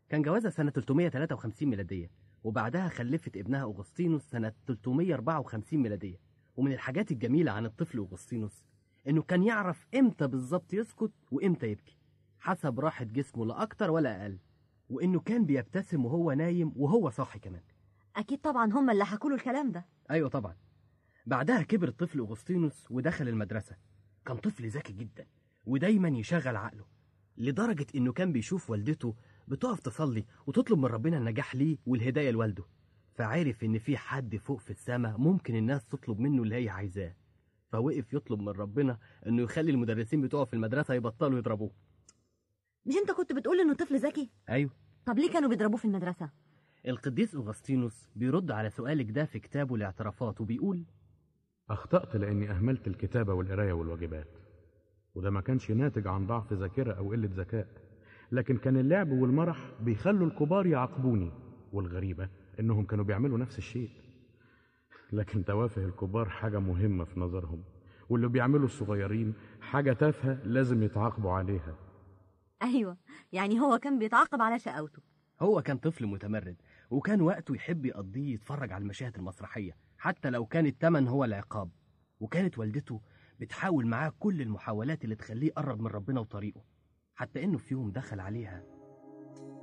كان جوازها سنة 353 ميلادية وبعدها خلفت ابنها أغسطينوس سنة 354 ميلادية ومن الحاجات الجميلة عن الطفل أغسطينوس إنه كان يعرف إمتى بالظبط يسكت وإمتى يبكي حسب راحة جسمه لا أكتر ولا أقل وإنه كان بيبتسم وهو نايم وهو صاحي كمان اكيد طبعا هم اللي حكوا له الكلام ده أيوة طبعا بعدها كبر الطفل أغسطينوس ودخل المدرسة كان طفل ذكي جدا ودايما يشغل عقله لدرجة إنه كان بيشوف والدته بتقف تصلي وتطلب من ربنا النجاح ليه والهداية لوالده فعرف إن في حد فوق في السماء ممكن الناس تطلب منه اللي هي عايزاه فوقف يطلب من ربنا إنه يخلي المدرسين بتوعه في المدرسة يبطلوا يضربوه مش انت كنت بتقول انه طفل ذكي أيوه طب ليه كانوا بيضربوه في المدرسه القديس أغسطينوس بيرد على سؤالك ده في كتابه الاعترافات وبيقول أخطأت لأني أهملت الكتابة والقراية والواجبات وده ما كانش ناتج عن ضعف ذاكرة أو قلة ذكاء لكن كان اللعب والمرح بيخلوا الكبار يعاقبوني والغريبة إنهم كانوا بيعملوا نفس الشيء لكن توافه الكبار حاجة مهمة في نظرهم واللي بيعملوا الصغيرين حاجة تافهة لازم يتعاقبوا عليها ايوه يعني هو كان بيتعاقب على شقاوته هو كان طفل متمرد وكان وقته يحب يقضيه يتفرج على المشاهد المسرحية حتى لو كان التمن هو العقاب وكانت والدته بتحاول معاه كل المحاولات اللي تخليه يقرب من ربنا وطريقه حتى انه في يوم دخل عليها